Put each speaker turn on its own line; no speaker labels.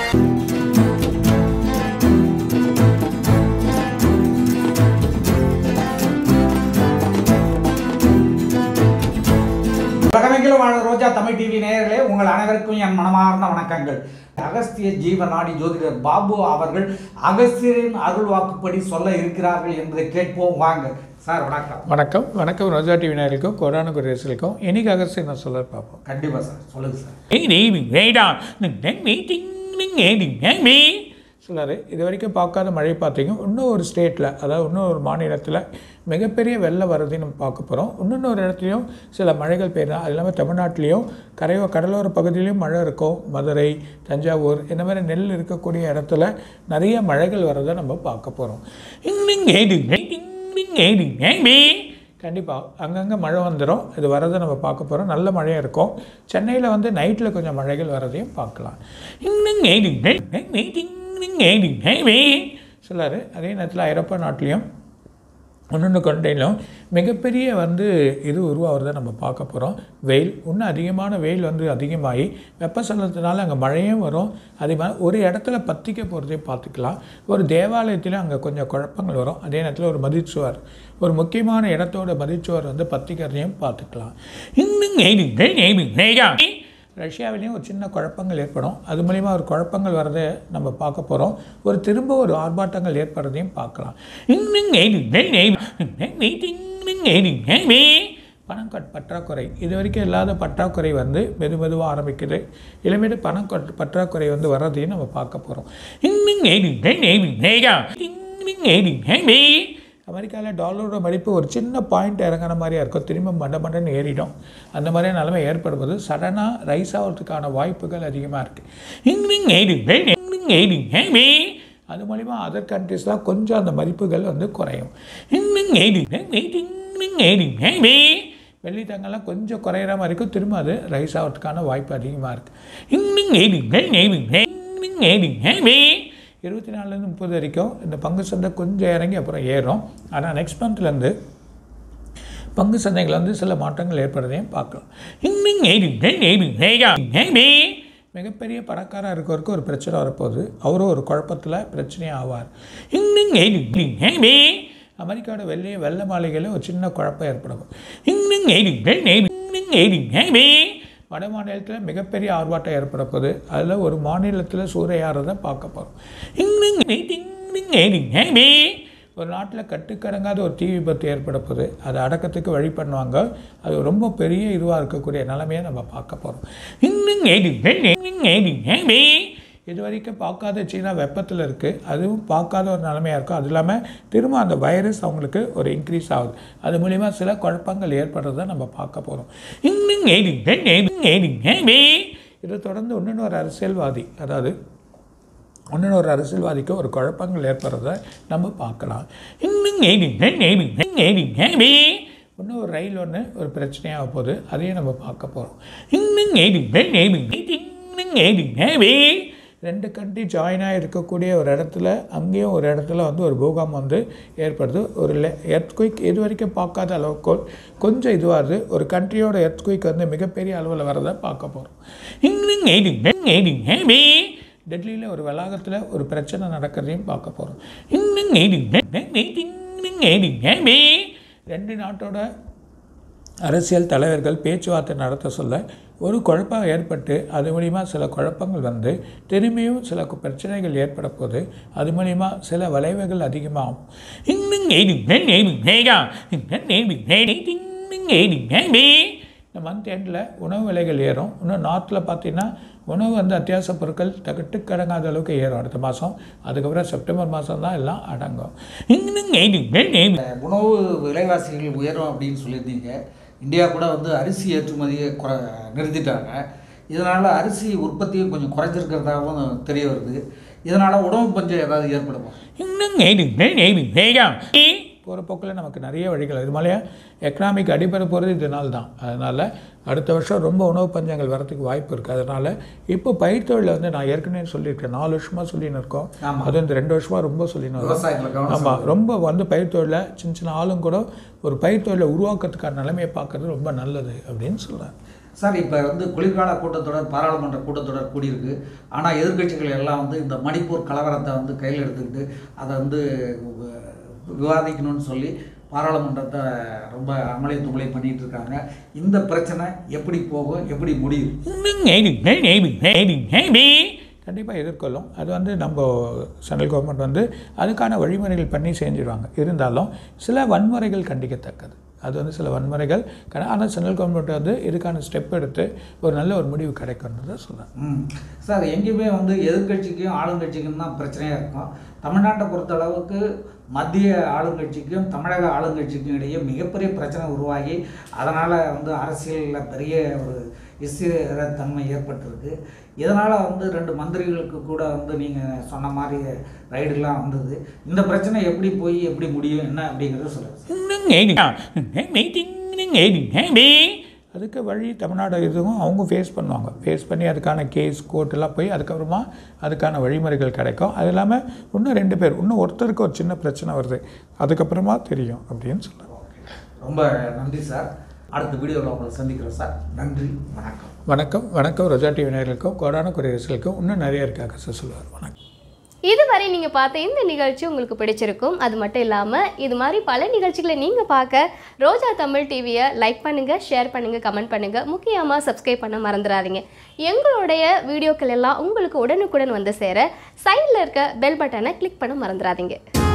உலகமெங்கிலும் வாழ ரோஜா தமிழ் டிவி நேயர்களே உங்கள் அனைவருக்கும் என் மனமார்ந்த வணக்கங்கள் அகஸ்திய ஜீவநாடி ஜோதிடர் பாபு அவர்கள் அகஸ்தியரின் அருள் வாக்குப்படி சொல்ல இருக்கிறார்கள் என்பதை கேட்போம் வாங்க சார் வணக்கம்
வணக்கம் வணக்கம் ரோஜா டிவி நேயர்களுக்கும் கொரோனா குரேசலுக்கும் இன்னைக்கு அகஸ்டின் நான் சொல்ல பார்ப்போம்
கண்டிப்பா சார் சொல்லுங்க சார்
சொல்லாரு இது வரைக்கும் பார்க்காத மழை பார்த்தீங்க இன்னும் ஒரு ஸ்டேட்டில் அதாவது இன்னும் ஒரு மாநிலத்தில் மிகப்பெரிய வெள்ளம் வர்றதையும் நம்ம பார்க்க போகிறோம் இன்னொரு இடத்துலையும் சில மழைகள் பெய்யலாம் அது இல்லாமல் தமிழ்நாட்டிலையும் கரையோ கடலோர பகுதியிலையும் மழை இருக்கும் மதுரை தஞ்சாவூர் இந்த மாதிரி நெல் இருக்கக்கூடிய இடத்துல நிறைய மழைகள் வர்றதை நம்ம பார்க்க போகிறோம் கண்டிப்பாக அங்கங்கே மழை வந்துடும் இது வரதை நம்ம பார்க்க போகிறோம் நல்ல மழையாக இருக்கும் சென்னையில் வந்து நைட்டில் கொஞ்சம் மழைகள் வரதையும் பார்க்கலாம் சொல்லாரு அதே நேரத்தில் ஐரோப்பா நாட்டிலையும் ஒன்று கொண்டையிலும் மிகப்பெரிய வந்து இது உருவாகிறத நம்ம பார்க்க போகிறோம் வெயில் இன்னும் அதிகமான வெயில் வந்து அதிகமாகி வெப்பசலத்தினால அங்கே மழையும் வரும் அதே மாதிரி ஒரு இடத்துல பற்றிக்க போகிறதையும் பார்த்துக்கலாம் ஒரு தேவாலயத்தில் அங்கே கொஞ்சம் குழப்பங்கள் வரும் அதே நேரத்தில் ஒரு மதிச்சுவர் ஒரு முக்கியமான இடத்தோட மதிச்சுவர் வந்து பற்றிக்கிறதையும் பார்த்துக்கலாம் ரஷ்யாவிலையும் ஒரு சின்ன குழப்பங்கள் ஏற்படும் அது மூலிமா ஒரு குழப்பங்கள் வரதை நம்ம பார்க்க போகிறோம் ஒரு திரும்ப ஒரு ஆர்ப்பாட்டங்கள் ஏற்படுறதையும் பார்க்கலாம் பணம் கட் பற்றாக்குறை இது வரைக்கும் இல்லாத பற்றாக்குறை வந்து மெது மெதுவாக ஆரம்பிக்குது இனிமேட்டு பணம் கட் பற்றாக்குறை வந்து வர்றதையும் நம்ம பார்க்க போகிறோம் அமெரிக்காவில் டாலரோட மதிப்பு ஒரு சின்ன பாயிண்ட் இறங்குற மாதிரியா இருக்கும் திரும்ப மண்ட மண்டன்னு ஏறிடும் அந்த மாதிரியான நிலைமை ஏற்படும்போது சடனாக ரைஸ் ஆகிறதுக்கான வாய்ப்புகள் அதிகமாக இருக்குது அது மூலிமா அதர் கண்ட்ரிஸ்லாம் கொஞ்சம் அந்த மதிப்புகள் வந்து குறையும் வெள்ளி தங்கம்லாம் கொஞ்சம் குறையிற மாதிரி இருக்கும் திரும்ப அது ரைஸ் ஆகிறதுக்கான வாய்ப்பு அதிகமாக இருக்குது இருபத்தி நாலுலேருந்து முப்பது வரைக்கும் இந்த பங்கு சந்தை கொஞ்சம் இறங்கி அப்புறம் ஏறும் ஆனால் நெக்ஸ்ட் மந்த்லேருந்து பங்கு சந்தைகள் வந்து சில மாற்றங்கள் ஏற்படுறதையும் பார்க்கலாம் மிகப்பெரிய பணக்காராக இருக்கவருக்கு ஒரு பிரச்சனை வரப்போகுது அவரும் ஒரு குழப்பத்தில் பிரச்சனையாக ஆவார் அமெரிக்காவோட வெள்ளைய வெள்ள மாளிகையில் ஒரு சின்ன குழப்பம் ஏற்படும் வட மாநிலத்தில் மிகப்பெரிய ஆர்ப்பாட்டம் ஏற்பட போகுது அதில் ஒரு மாநிலத்தில் சூறையாறதை பார்க்க போகிறோம் ஒரு நாட்டில் கட்டுக்கடங்காத ஒரு தீ விபத்து ஏற்பட போகுது அதை அடக்கத்துக்கு வழி பண்ணுவாங்க அது ரொம்ப பெரிய இதுவாக இருக்கக்கூடிய நிலைமையை நம்ம பார்க்க போகிறோம் இது வரைக்கும் பார்க்காத சீனா வெப்பத்தில் இருக்குது அதுவும் பார்க்காத ஒரு நிலைமையாக இருக்கும் அது இல்லாமல் திரும்ப அந்த வைரஸ் அவங்களுக்கு ஒரு இன்க்ரீஸ் ஆகுது அது மூலிமா சில குழப்பங்கள் ஏற்படுறத நம்ம பார்க்க போகிறோம் இதை தொடர்ந்து இன்னொன்று ஒரு அரசியல்வாதி அதாவது இன்னொன்று ஒரு அரசியல்வாதிக்கு ஒரு குழப்பங்கள் ஏற்படுறத நம்ம பார்க்கலாம் இன்னும் ஒரு ரயில் ஒன்று ஒரு பிரச்சனையாக போகுது அதையும் நம்ம பார்க்க போகிறோம் ரெண்டு கண்ட்ரி ஜாயினாக இருக்கக்கூடிய ஒரு இடத்துல அங்கேயும் ஒரு இடத்துல வந்து ஒரு பூகம்பம் வந்து ஏற்படுது ஒரு எர்த்குயிக் இது வரைக்கும் பார்க்காத அளவுக்கு கொஞ்சம் இதுவாகுது ஒரு கண்ட்ரியோட எர்த்குயிக் வந்து மிகப்பெரிய அளவில் வரதை பார்க்க போகிறோம் டெல்லியில் ஒரு வளாகத்தில் ஒரு பிரச்சனை நடக்கிறதையும் பார்க்க போகிறோம் ரெண்டு நாட்டோட அரசியல் தலைவர்கள் பேச்சுவார்த்தை நடத்த சொல்ல ஒரு குழப்பம் ஏற்பட்டு அது மூலிமா சில குழப்பங்கள் வந்து திரும்பியும் சில பிரச்சனைகள் ஏற்பட போது அது மூலிமா சில வளைவுகள் அதிகமாகும் இந்த மந்த் எண்டில் உணவு விலைகள் ஏறும் இன்னும் நார்த்தில் பார்த்தீங்கன்னா உணவு வந்து அத்தியாவசிய பொருட்கள் தகட்டுக்கடங்காத அளவுக்கு ஏறும் அடுத்த மாதம் அதுக்கப்புறம் செப்டம்பர் மாதம் தான் எல்லாம் அடங்கும்
உணவு விலைவாசிகள் உயரும் அப்படின்னு சொல்லியிருந்தீங்க இந்தியா கூட வந்து அரிசி ஏற்றுமதியை குறை நிறுத்திட்டாங்க இதனால் அரிசி உற்பத்தியும் கொஞ்சம் குறைஞ்சிருக்கிறதாகவும் தெரிய வருது இதனால் உணவு பஞ்சம் ஏதாவது ஏற்படுமா
போகிற போக்கில் நமக்கு நிறைய வழிகள் இது மாதிரியா எக்கனாமிக் அடிப்படை போகிறது இதனால் தான் அதனால் அடுத்த வருஷம் ரொம்ப உணவு பஞ்சங்கள் வரதுக்கு வாய்ப்பு இருக்குது அதனால் இப்போ பயிர் தொழிலை வந்து நான் ஏற்கனவே சொல்லியிருக்கேன் நாலு வருஷமாக சொல்லின்னு இருக்கோம்
ஆமா.
அது இந்த ரெண்டு வருஷமாக ரொம்ப சொல்லின்னு இருக்கோம்
விவசாயத்தில் கவனம்
ஆமாம் ரொம்ப வந்து பயிர் தொழிலை சின்ன சின்ன ஆளும் கூட ஒரு பயிர் தொழிலை உருவாக்குறதுக்கான நிலைமையை பார்க்கறது ரொம்ப நல்லது அப்படின்னு சொல்கிறேன்
சார் இப்போ வந்து குளிர்கால கூட்டத்தொடர் பாராளுமன்ற கூட்டத்தொடர் கூடியிருக்கு ஆனால் எதிர்க்கட்சிகள் எல்லாம் வந்து இந்த மணிப்பூர் கலவரத்தை வந்து கையில் எடுத்துக்கிட்டு அதை வந்து வி- விவாதிக்கணும்னு சொல்லி பாராளுமன்றத்தை ரொம்ப அமளி துமளை பண்ணிட்டு இருக்காங்க இந்த பிரச்சனை எப்படி போகும் எப்படி முடியும்
கண்டிப்பாக எதிர்கொள்ளும் அது வந்து நம்ம சென்ட்ரல் கவர்மெண்ட் வந்து அதுக்கான வழிமுறைகள் பண்ணி செஞ்சிருவாங்க இருந்தாலும் சில வன்முறைகள் கண்டிக்கத்தக்கது அது வந்து சில வன்முறைகள் ஆனால் சென்ட்ரல் கவர்மெண்ட் வந்து இதுக்கான ஸ்டெப் எடுத்து ஒரு நல்ல ஒரு முடிவு கிடைக்கும்ன்றதை சொல்கிறேன்
ம் சார் எங்கேயுமே வந்து எதிர்க்கட்சிக்கும் ஆளுங்கட்சிக்கும் தான் பிரச்சனையாக இருக்கும் தமிழ்நாட்டை பொறுத்தளவுக்கு மத்திய ஆளுங்கட்சிக்கும் தமிழக ஆளுங்கட்சிக்கும் இடையே மிகப்பெரிய பிரச்சனை உருவாகி அதனால் வந்து அரசியலில் பெரிய ஒரு தன்மை ஏற்பட்டிருக்கு இதனால் வந்து ரெண்டு மந்திரிகளுக்கு கூட வந்து நீங்கள் சொன்ன மாதிரி ரைடுலாம் வந்தது இந்த பிரச்சனை எப்படி போய் எப்படி முடியும் என்ன அப்படிங்கிறத சொல்லுங்கள்
அதுக்கு வழி தமிழ்நாடு இதுவும் அவங்க ஃபேஸ் பண்ணுவாங்க ஃபேஸ் பண்ணி அதுக்கான கேஸ் கோர்ட்டெல்லாம் போய் அதுக்கப்புறமா அதுக்கான வழிமுறைகள் கிடைக்கும் அது இல்லாமல் இன்னும் ரெண்டு பேர் இன்னும் ஒருத்தருக்கு ஒரு சின்ன பிரச்சனை வருது அதுக்கப்புறமா தெரியும் அப்படின்னு சொல்லுவாங்க
ரொம்ப நன்றி சார் அடுத்த வீடியோவில் உங்களை சந்திக்கிறோம் சார் நன்றி வணக்கம்
வணக்கம் வணக்கம் ரொஜா டிவி நேயர்களுக்கும் கோடான குறையரசுகளுக்கும் இன்னும் நிறைய இருக்காங்க சார் சொல்லுவார் வணக்கம்
இதுவரை நீங்கள் பார்த்த இந்த நிகழ்ச்சி உங்களுக்கு பிடிச்சிருக்கும் அது மட்டும் இல்லாமல் இது மாதிரி பல நிகழ்ச்சிகளை நீங்கள் பார்க்க ரோஜா தமிழ் டிவியை லைக் பண்ணுங்கள் ஷேர் பண்ணுங்கள் கமெண்ட் பண்ணுங்கள் முக்கியமாக சப்ஸ்கிரைப் பண்ண மறந்துடாதீங்க எங்களுடைய வீடியோக்கள் எல்லாம் உங்களுக்கு உடனுக்குடன் வந்து சேர சைடில் இருக்க பெல் பட்டனை கிளிக் பண்ண மறந்துடாதீங்க